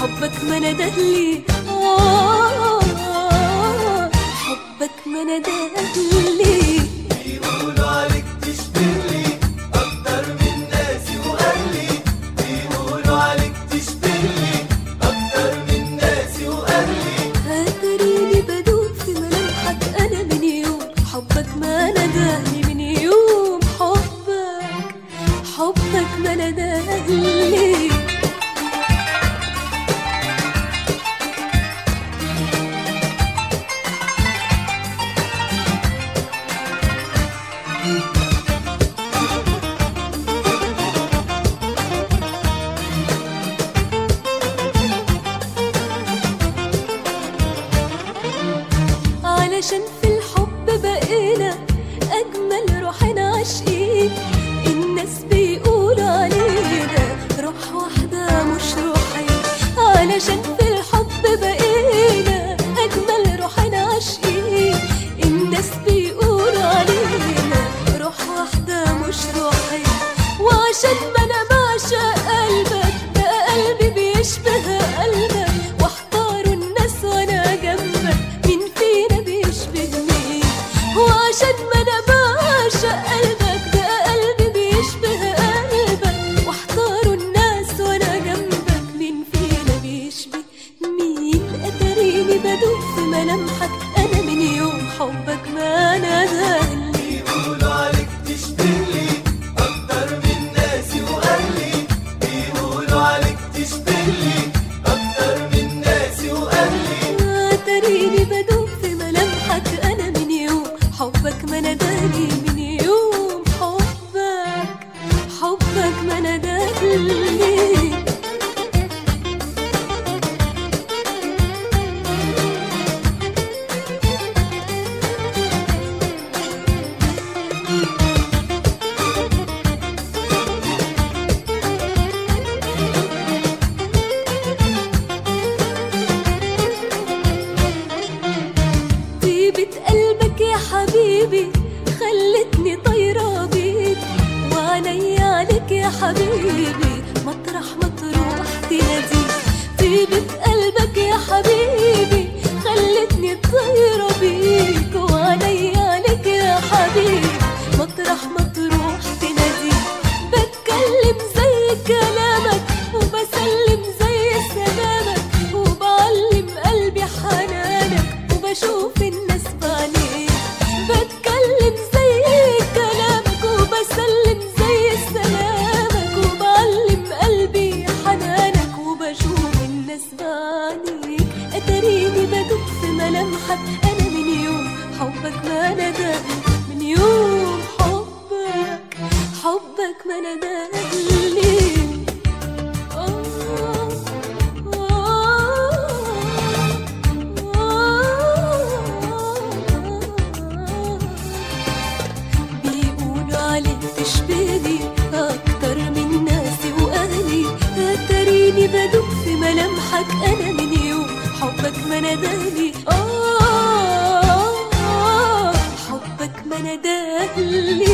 حبك ما ندهلي آه حبك ما ندهلي بيقولوا عليك تشبهلي أكتر من ناسي وأهلي بيقولوا عليك تشبهلي أكتر من ناسي وأهلي هتريني بدوب في ملامحك انا من يوم حبك ما ندهلي من يوم حبك حبك ما ندهلي علشان في الحب بقينا أجمل روحنا عاشقين الناس بيقولوا علينا روح واحدة مش روحين علشان في الحب بقينا أجمل روحنا عاشقين الناس بيقولوا علينا روح واحدة مش روحين وعشان ما أنا بعشق قلبك بقى قلبي بيشبه قلبك واحتاروا الناس وانا جنبك مين فينا بيشبه مين وعشان ما انا بعشق قلبك بقى قلبي بيشبه قلبك واحتاروا الناس وانا جنبك مين فينا بيشبه مين اتريني بدوب في ملامحك انا من يوم حبك ما ندهلي بيقولوا عليك تشبهلي أكتر من ناسي وأهلي بيقولوا عليك تشبهلي أكتر من ناسي وأهلي تريني بدوب في ملامحك انا من يوم حبك ما نداني من يوم حبك حبك ما نداني طيبة قلبك يا حبيبي خلتني طايرة بيك وعيني عليك يا حبيبي مطرح ما تروح تناديك طيبة قلبك يا حبيبي خلتني طايرة بيك وعيني عليك يا حبيبي مطرح ما تروح تناديك بتكلم زي كلامك وبسلم زي سلامك وبعلم قلبي حنانك وبشوف الناس بعينيك بتكلم زي كلامك وبسلم زي سلامك وبعلم قلبي حنانك وبشوف الناس بعينيك اتريني بدوب في ملامحك انا من يوم حبك ما نداني من يوم حبك حبك ما نداني بيقولوا عليك تشبهني أكتر من ناسي وأهلي هتريني بدوب في ملامحك أنا من يوم حبك ما نداني آه حبك ما نداني